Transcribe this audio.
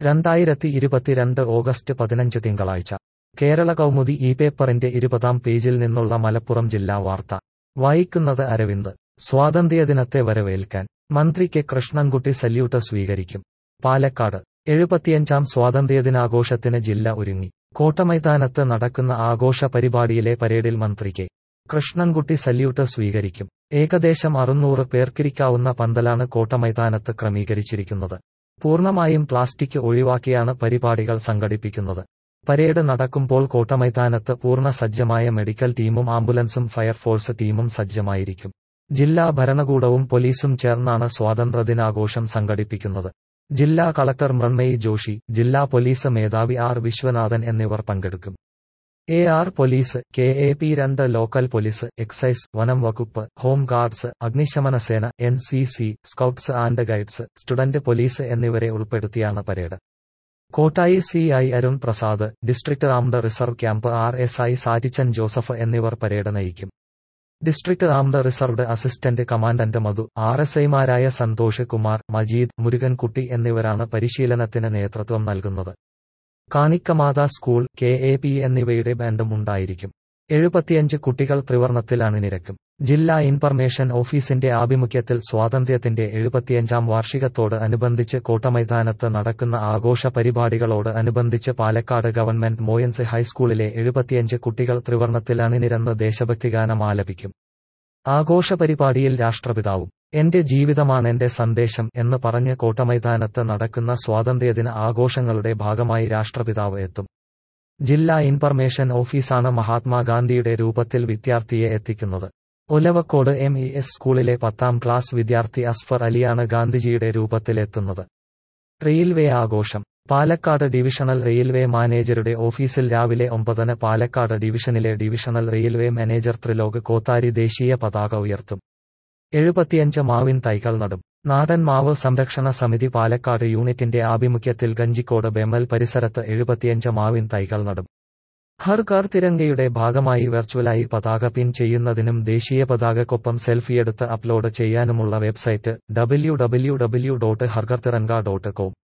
രണ്ടായിരത്തി ഇരുപത്തിരണ്ട് ഓഗസ്റ്റ് പതിനഞ്ച് തിങ്കളാഴ്ച കേരള കൗമുദി ഈ പേപ്പറിന്റെ ഇരുപതാം പേജിൽ നിന്നുള്ള മലപ്പുറം ജില്ലാ വാർത്ത വായിക്കുന്നത് അരവിന്ദ് സ്വാതന്ത്ര്യദിനത്തെ വരവേൽക്കാൻ മന്ത്രി കെ കൃഷ്ണൻകുട്ടി സല്യൂട്ട് സ്വീകരിക്കും പാലക്കാട് എഴുപത്തിയഞ്ചാം സ്വാതന്ത്ര്യദിനാഘോഷത്തിന് ജില്ല ഒരുങ്ങി കോട്ടമൈതാനത്ത് നടക്കുന്ന ആഘോഷ പരിപാടിയിലെ പരേഡിൽ മന്ത്രി കെ കൃഷ്ണൻകുട്ടി സല്യൂട്ട് സ്വീകരിക്കും ഏകദേശം അറുന്നൂറ് പേർക്കിരിക്കാവുന്ന പന്തലാണ് കോട്ടമൈതാനത്ത് ക്രമീകരിച്ചിരിക്കുന്നത് പൂർണ്ണമായും പ്ലാസ്റ്റിക് ഒഴിവാക്കിയാണ് പരിപാടികൾ സംഘടിപ്പിക്കുന്നത് പരേഡ് നടക്കുമ്പോൾ കോട്ടമൈതാനത്ത് പൂർണ്ണ സജ്ജമായ മെഡിക്കൽ ടീമും ആംബുലൻസും ഫയർഫോഴ്സ് ടീമും സജ്ജമായിരിക്കും ജില്ലാ ഭരണകൂടവും പോലീസും ചേർന്നാണ് സ്വാതന്ത്ര്യദിനാഘോഷം സംഘടിപ്പിക്കുന്നത് ജില്ലാ കളക്ടർ മൃണ്മയി ജോഷി ജില്ലാ പോലീസ് മേധാവി ആർ വിശ്വനാഥൻ എന്നിവർ പങ്കെടുക്കും A R police K A P രണ്ട് ലോക്കൽ പോലീസ് എക്സൈസ് വനം വകുപ്പ് ഹോം ഗാർഡ്സ് അഗ്നിശമന സേന N C C scouts and guides student police എന്നിവരെ ഉൾപ്പെടുത്തിയാണ് പരേഡ് കോട്ടായി C I Arun Prasad district armed reserve camp R S I സാറ്റിച്ചൻ ജോസഫ് എന്നിവർ പരേഡ് നയിക്കും district armed reserved assistant commandant Madhu R S ഐമാരായ സന്തോഷ് കുമാർ മജീദ് മുരുകൻകുട്ടി എന്നിവരാണ് പരിശീലനത്തിന് നേതൃത്വം നൽകുന്നത് കാണിക്കമാത സ്കൂൾ കെ എ പി എന്നിവയുടെ ബാൻഡും ഉണ്ടായിരിക്കും എഴുപത്തിയഞ്ച് കുട്ടികൾ ത്രിവർണത്തിൽ അണിനിരക്കും ജില്ലാ ഇൻഫർമേഷൻ ഓഫീസിന്റെ ആഭിമുഖ്യത്തിൽ സ്വാതന്ത്ര്യത്തിന്റെ എഴുപത്തിയഞ്ചാം വാർഷികത്തോട് അനുബന്ധിച്ച് കോട്ടമൈതാനത്ത് നടക്കുന്ന ആഘോഷ പരിപാടികളോട് അനുബന്ധിച്ച് പാലക്കാട് ഗവൺമെന്റ് മോയൻസ് ഹൈസ്കൂളിലെ എഴുപത്തിയഞ്ച് കുട്ടികൾ ത്രിവർണത്തിൽ അണിനിരന്ന് ദേശഭക്തിഗാനം ആലപിക്കും ആഘോഷ പരിപാടിയിൽ രാഷ്ട്രപിതാവും എന്റെ ജീവിതമാണെന്റെ സന്ദേശം എന്ന് പറഞ്ഞ് കോട്ടമൈതാനത്ത് നടക്കുന്ന സ്വാതന്ത്ര്യദിന ആഘോഷങ്ങളുടെ ഭാഗമായി രാഷ്ട്രപിതാവ് എത്തും ജില്ലാ ഇൻഫർമേഷൻ ഓഫീസാണ് മഹാത്മാഗാന്ധിയുടെ രൂപത്തിൽ വിദ്യാർത്ഥിയെ എത്തിക്കുന്നത് ഒലവക്കോട് എം ഇ എസ് സ്കൂളിലെ പത്താം ക്ലാസ് വിദ്യാർത്ഥി അസ്ഫർ അലിയാണ് ഗാന്ധിജിയുടെ രൂപത്തിലെത്തുന്നത് റെയിൽവേ ആഘോഷം പാലക്കാട് ഡിവിഷണൽ റെയിൽവേ മാനേജരുടെ ഓഫീസിൽ രാവിലെ ഒമ്പതിന് പാലക്കാട് ഡിവിഷനിലെ divisional railway manager Trilok Kothari ദേശീയ പതാക ഉയർത്തും എഴുപത്തിയഞ്ച് മാവിൻ തൈകൾ നടും നാടൻ മാവ് സംരക്ഷണ സമിതി പാലക്കാട് യൂണിറ്റിന്റെ ആഭിമുഖ്യത്തിൽ ഗഞ്ചിക്കോട് ബെമ്മൽ പരിസരത്ത് എഴുപത്തിയഞ്ച് മാവിൻ തൈകൾ നടും ഹർ കാർ തിരങ്കയുടെ ഭാഗമായി വെർച്വലായി പതാക പിൻ ചെയ്യുന്നതിനും ദേശീയ പതാകക്കൊപ്പം സെൽഫിയെടുത്ത് അപ്ലോഡ് ചെയ്യാനുമുള്ള website W W W dot ഹർഗർ തിരങ്ക ഡോട്ട് കോം